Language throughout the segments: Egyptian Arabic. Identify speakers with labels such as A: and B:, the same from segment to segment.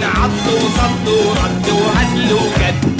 A: عض وصد ورد وهزل وجد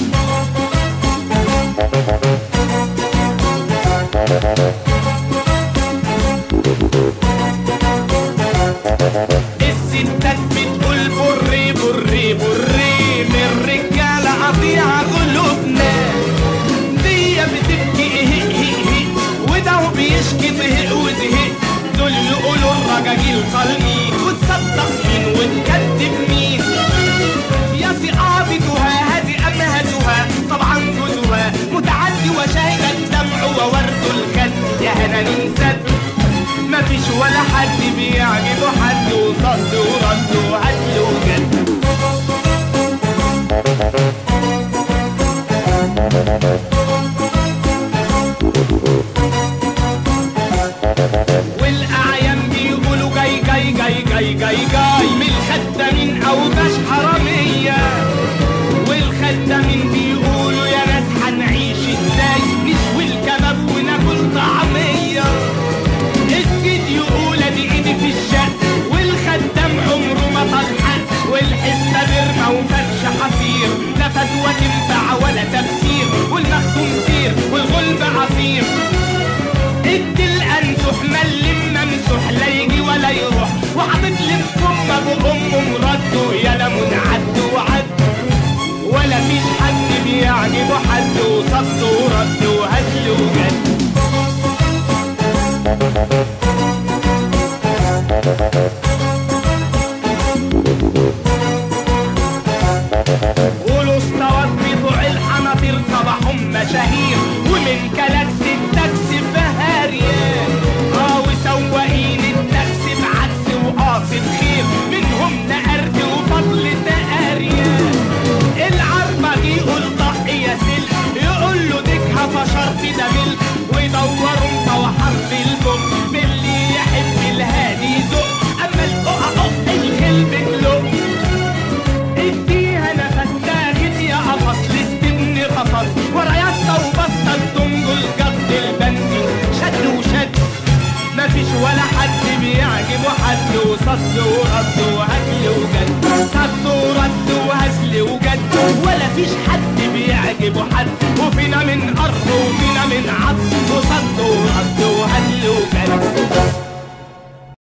A: الستات بتقول بري بري بري من رجالة قطيعة قلوبنا دي بتبكي اهق هق هق وده بيشكي طهق وزهق دول يقولوا الرجاجيل صالمين وتصدق مين وتكذب مين يا صحابتها هذه أمهاتها طبعا جوزها متعدي وشاهد الدمع وورد الخد يا هنا ننسد مفيش ولا حد بيعجبه حد وصد ورد وهزل وجد والاعيان بيقولوا جاي جاي جاي جاي جاي جاي من الخدامين اوباش حراميه والخدامين بيقولوا يا ناس هنعيش ازاي نشوي الكباب وناكل طعميه السيد يقول ادي ايدي في الشق والخدام عمره ما طلحق والحسه برمى وفرش حصير لا فتوى تنفع ولا تفسير والمخدوم سير والغلب عصير ادي الانسح ملم ممسوح لا يجي ولا يروح وحاطط لي في كم ابو امه مرده يا لمون عد وعد ولا فيش حد بيعجبه حد وصد ورد وهزل وجد والاسطوات بتوع الحناطير صباحهم مشاهير ومن كلاكس التاكسي فهاريان اه وسواقين التاكسي بعكس وقاصد خير منهم نقرد وفضل تقاريان العربة دي يقول طق يا سلك يقول له ديكها فشرت ده ملك ويدوروا مطوحر في البق باللي يحب الهادي يزق اما الققع الخل بتلق اديها نفس تاخد يا قفص لستبني قفص ورا يسطا وبسطا الدنجل جد البنزين شد وشد مفيش ولا حد بيعجبه حد وصد ورد وهزل وجد صد ورد وهزل وجد ولا فيش حد بيعجبه حد وفينا من ارض ومن